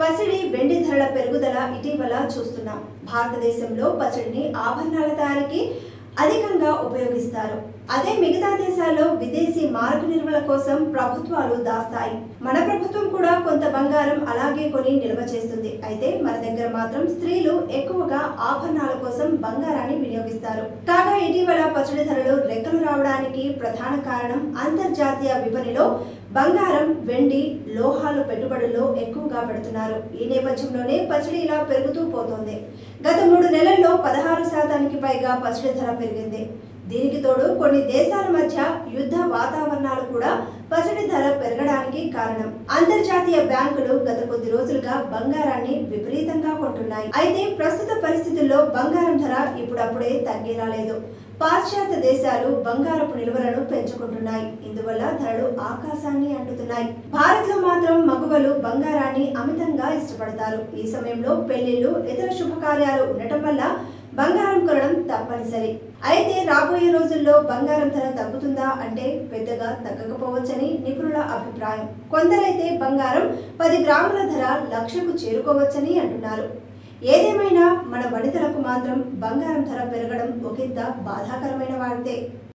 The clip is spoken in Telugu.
పసిడి వెండి ధరల పెరుగుదల ఇటీవల చూస్తున్నాం భారతదేశంలో పసిడిని ఆభరణాల తయారీకి అధికంగా ఉపయోగిస్తారు అదే మిగతా దేశాల్లో విదేశీ మారక నిల్వల కోసం ప్రభుత్వాలు దాస్తాయి మన ప్రభుత్వం కూడా కొంత బంగారం అలాగే కొని నిల్వ చేస్తుంది అయితే మన దగ్గర మాత్రం స్త్రీలు ఎక్కువగా ఆభరణాల కోసం బంగారాన్ని వినియోగిస్తారు కాగా ఇటీవల పసిడి ధరలు రెక్కలు రావడానికి ప్రధాన కారణం అంతర్జాతీయ విపణిలో బంగారం వెండి లోహాలు పెట్టుబడుల్లో ఎక్కువగా పెడుతున్నారు ఈ నేపథ్యంలోనే పసిడి ఇలా పెరుగుతూ పోతోంది గత మూడు నెలల్లో పదహారు శాతానికి పైగా పసిడి ధర పెరిగింది దీనికి తోడు కొన్ని దేశాల మధ్య యుద్ధ వాతావరణాలు కూడా పసిడి ధర పెరగడానికి కారణం అంతర్జాతీయ బ్యాంకులు గత కొద్ది రోజులుగా బంగారాన్ని విపరీతంగా కొంటున్నాయి అయితే ప్రస్తుత పరిస్థితుల్లో బంగారం ధర ఇప్పుడప్పుడే తగ్గేలా లేదు పాశ్చాత్య దేశాలు బంగారపు నిల్వలను పెంచుకుంటున్నాయి ఇందువల్ల ధరలు ఆకాశాన్ని అంటుతున్నాయి భారత్ లో మాత్రం మగువలు బంగారాన్ని అమితంగా ఇష్టపడతారు ఈ సమయంలో పెళ్లిళ్లు ఇతర శుభకార్యాలు ఉండటం వల్ల బంగారం కొనడం తప్పనిసరి అయితే రాబోయే రోజుల్లో బంగారం ధర తగ్గుతుందా అంటే పెద్దగా తగ్గకపోవచ్చని నిపుణుల అభిప్రాయం కొందరైతే బంగారం పది గ్రాముల ధర లక్షకు చేరుకోవచ్చని అంటున్నారు ఏదేమైనా మన వనితలకు మాత్రం బంగారం ధర పెరగడం ఒకంత బాధాకరమైన వాడితే